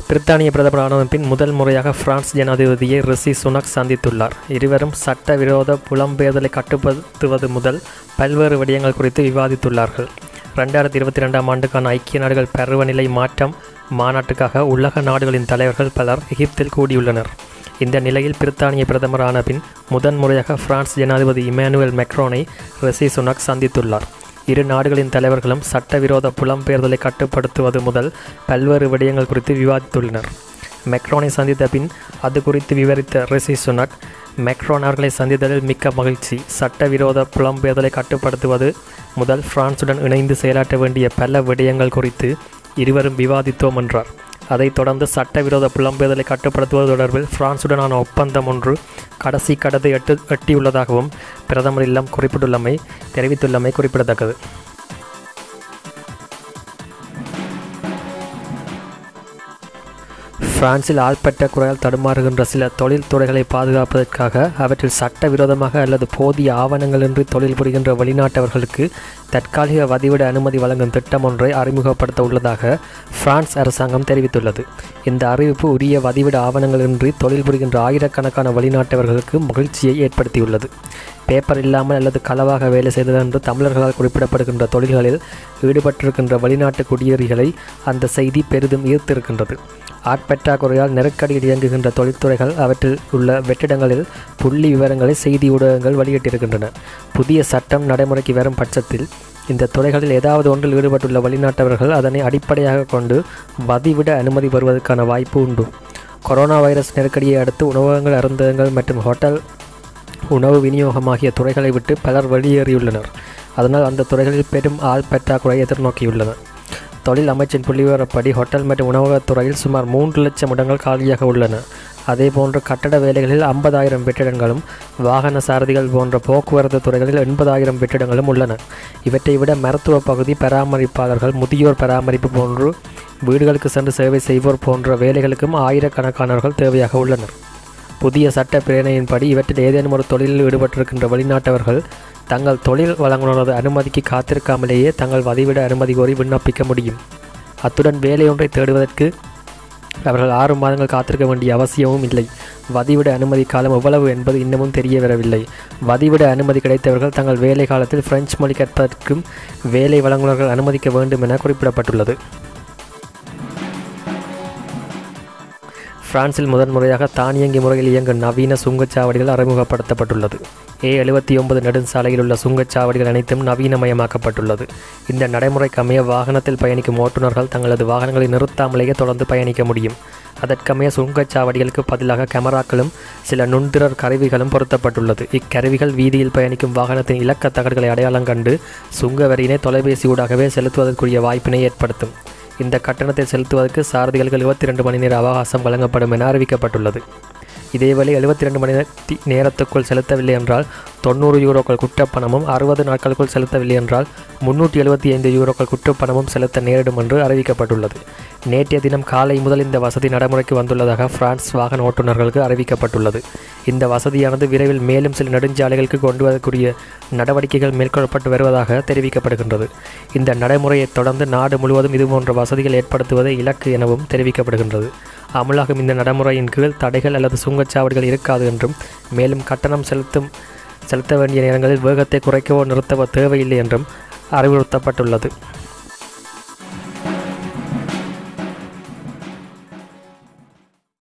பிரித்தானிய பிரதமரான பின் முதல் முறையாக பிரான்ஸ் ஜனாதிபதியை ரிஷி சுனக் சந்தித்துள்ளார் இருவரும் சட்டவிரோத புலம்பெயர்தலை கட்டுப்படுத்துவது முதல் பல்வேறு விடயங்கள் குறித்து விவாதித்துள்ளார்கள் ரெண்டாயிரத்தி இருபத்தி ரெண்டாம் ஆண்டுக்கான ஐக்கிய நாடுகள் பருவநிலை மாற்றம் மாநாட்டுக்காக உலக நாடுகளின் தலைவர்கள் பலர் எகிப்தில் கூடியுள்ளனர் இந்த நிலையில் பிரித்தானிய பிரதமரான பின் முதன் முறையாக பிரான்ஸ் ஜனாதிபதி இமானுவேல் மெக்ரோனை ரிஷி சுனக் சந்தித்துள்ளார் இரு நாடுகளின் தலைவர்களும் சட்டவிரோத புலம்பெயர்தலை கட்டுப்படுத்துவது முதல் பல்வேறு விடயங்கள் குறித்து விவாதித்துள்ளனர் மெக்ரோனை சந்தித்த பின் அது குறித்து விவரித்த ரிஷி சுனக் மெக்ரோன் அவர்களை சந்தித்ததில் மிக்க மகிழ்ச்சி சட்டவிரோத புலம்பெயர்தலை கட்டுப்படுத்துவது முதல் பிரான்சுடன் இணைந்து செயலாற்ற வேண்டிய பல விடயங்கள் குறித்து இருவரும் விவாதித்தோம் என்றார் அதைத் தொடர்ந்து சட்டவிரோத புலம்பெயர்தலை கட்டுப்படுத்துவது தொடர்பில் பிரான்சுடனான ஒப்பந்தம் ஒன்று கடைசி கடத்தை எட்டு எட்டியுள்ளதாகவும் பிரதமர் இல்லம் குறிப்பிட்டுள்ளமை தெரிவித்துள்ளமை குறிப்பிடத்தக்கது பிரான்சில் ஆள்பட்ட குறையால் தடுமாறுகின்ற சில தொழில் துறைகளை பாதுகாப்பதற்காக அவற்றில் சட்டவிரோதமாக அல்லது போதிய ஆவணங்களின்றி தொழில் புரிகின்ற வெளிநாட்டவர்களுக்கு தற்காலிக வதிவிட அனுமதி வழங்கும் திட்டம் ஒன்றை அறிமுகப்படுத்த உள்ளதாக பிரான்ஸ் அரசாங்கம் தெரிவித்துள்ளது இந்த அறிவிப்பு உரிய வதிவிட ஆவணங்களின்றி தொழில் புரிகின்ற ஆயிரக்கணக்கான வெளிநாட்டவர்களுக்கு மகிழ்ச்சியை ஏற்படுத்தியுள்ளது பேப்பர் இல்லாமல் அல்லது களவாக வேலை செய்தது என்று தமிழர்களால் குறிப்பிடப்படுகின்ற தொழில்களில் ஈடுபட்டிருக்கின்ற வெளிநாட்டு குடியேறிகளை அந்த செய்தி பெரிதும் ஈர்த்திருக்கின்றது ஆட்பற்றாக்குறையால் நெருக்கடியில் இயங்குகின்ற தொழில்துறைகள் அவற்றில் உள்ள வெற்றிடங்களில் புள்ளி விவரங்களை செய்தி ஊடகங்கள் வெளியிட்டிருக்கின்றன புதிய சட்டம் நடைமுறைக்கு வரும் பட்சத்தில் இந்த துறைகளில் ஏதாவது ஒன்றில் ஈடுபட்டுள்ள வெளிநாட்டவர்கள் அதனை அடிப்படையாக கொண்டு வதிவிட அனுமதி பெறுவதற்கான வாய்ப்பு உண்டு கொரோனா வைரஸ் நெருக்கடியை அடுத்து உணவகங்கள் அருந்தகங்கள் மற்றும் ஹோட்டல் உணவு விநியோகம் ஆகிய துறைகளை விட்டு பலர் வெளியேறியுள்ளனர் அதனால் அந்த துறைகளில் பெரும் ஆள் பற்றாக்குறை எதிர்நோக்கியுள்ளன தொழில் அமைச்சின் புள்ளிவிவரப்படி ஹோட்டல் மற்றும் உணவகத் துறையில் சுமார் மூன்று லட்சம் இடங்கள் காலியாக உள்ளன அதேபோன்று கட்டட வேலைகளில் ஐம்பதாயிரம் வெற்றிடங்களும் வாகன சாரதிகள் போன்ற போக்குவரத்து துறைகளில் எண்பதாயிரம் வெற்றிடங்களும் உள்ளன இவற்றை விட மருத்துவ பகுதி பராமரிப்பாளர்கள் முதியோர் பராமரிப்பு போன்று வீடுகளுக்கு சென்று சேவை செய்வோர் போன்ற வேலைகளுக்கும் ஆயிரக்கணக்கானவர்கள் தேவையாக உள்ளனர் புதிய சட்ட பிரேரணையின்படி இவற்றில் ஏதேனும் ஒரு தொழிலில் ஈடுபட்டிருக்கின்ற வெளிநாட்டவர்கள் தங்கள் தொழில் வழங்குனரது அனுமதிக்கு காத்திருக்காமலேயே தங்கள் வதிவிட அனுமதி கோரி விண்ணப்பிக்க முடியும் அத்துடன் வேலையொன்றை தேடுவதற்கு அவர்கள் ஆறு மாதங்கள் காத்திருக்க வேண்டிய அவசியமும் இல்லை வதிவிட அனுமதி காலம் எவ்வளவு என்பது இன்னமும் தெரிய வரவில்லை வதிவிட அனுமதி கிடைத்தவர்கள் தங்கள் வேலை காலத்தில் பிரெஞ்சு மொழி கற்பதற்கும் வேலை வழங்குனர்கள் அனுமதிக்க வேண்டும் என குறிப்பிடப்பட்டுள்ளது பிரான்சில் முதன்முறையாக தானியங்கி முறையில் இயங்கும் நவீன சுங்கச்சாவடிகள் அறிமுகப்படுத்தப்பட்டுள்ளது ஏ எழுபத்தி ஒன்பது நெடுஞ்சாலையில் உள்ள சுங்கச்சாவடிகள் அனைத்தும் நவீனமயமாக்கப்பட்டுள்ளது இந்த நடைமுறைக்கு அமைய வாகனத்தில் பயணிக்கும் ஓட்டுநர்கள் தங்களது வாகனங்களை நிறுத்தாமலேயே தொடர்ந்து பயணிக்க முடியும் அதற்கமைய சுங்கச்சாவடிகளுக்கு பதிலாக கேமராக்களும் சில நுண்திரர் கருவிகளும் பொருத்தப்பட்டுள்ளது இக்கருவிகள் வீதியில் பயணிக்கும் வாகனத்தின் இலக்க தகடுகளை அடையாளம் கண்டு சுங்க வரியினை தொலைபேசி ஊடாகவே செலுத்துவதற்குரிய வாய்ப்பினை ஏற்படுத்தும் இந்த கட்டணத்தை செலுத்துவதற்கு சாரதிகளுக்கு எழுபத்தி ரெண்டு மணி நேர அவகாசம் வழங்கப்படும் என அறிவிக்கப்பட்டுள்ளது இதேவேளை எழுபத்தி ரெண்டு மணி நேர- நேரத்துக்குள் செலுத்தவில்லை என்றால் தொண்ணூறு யூரோக்கள் குற்றப்பணமும் அறுபது நாட்களுக்குள் செலுத்தவில்லை என்றால் முன்னூற்றி எழுபத்தி ஐந்து யூரோக்கள் குற்றப்பணமும் செலுத்த நேரிடும் என்று அறிவிக்கப்பட்டுள்ளது நேற்றைய தினம் காலை முதல் இந்த வசதி நடைமுறைக்கு வந்துள்ளதாக பிரான்ஸ் வாகன ஓட்டுநர்களுக்கு அறிவிக்கப்பட்டுள்ளது இந்த வசதியானது விரைவில் மேலும் சில நெடுஞ்சாலைகளுக்கு கொண்டு வரக்கூடிய நடவடிக்கைகள் மேற்கொள்ளப்பட்டு வருவதாக தெரிவிக்கப்படுகின்றது இந்த நடைமுறையைத் தொடர்ந்து நாடு முழுவதும் இதுபோன்ற வசதிகள் ஏற்படுத்துவதே இலக்கு எனவும் தெரிவிக்கப்படுகின்றது அமலாகும் இந்த நடைமுறையின் கீழ் தடைகள் அல்லது சுங்கச்சாவடிகள் இருக்காது என்றும் மேலும் கட்டணம் செலுத்தும் செலுத்த வேண்டிய நேரங்களில் வேகத்தை குறைக்கவோ நிறுத்தவோ தேவையில்லை என்றும் அறிவுறுத்தப்பட்டுள்ளது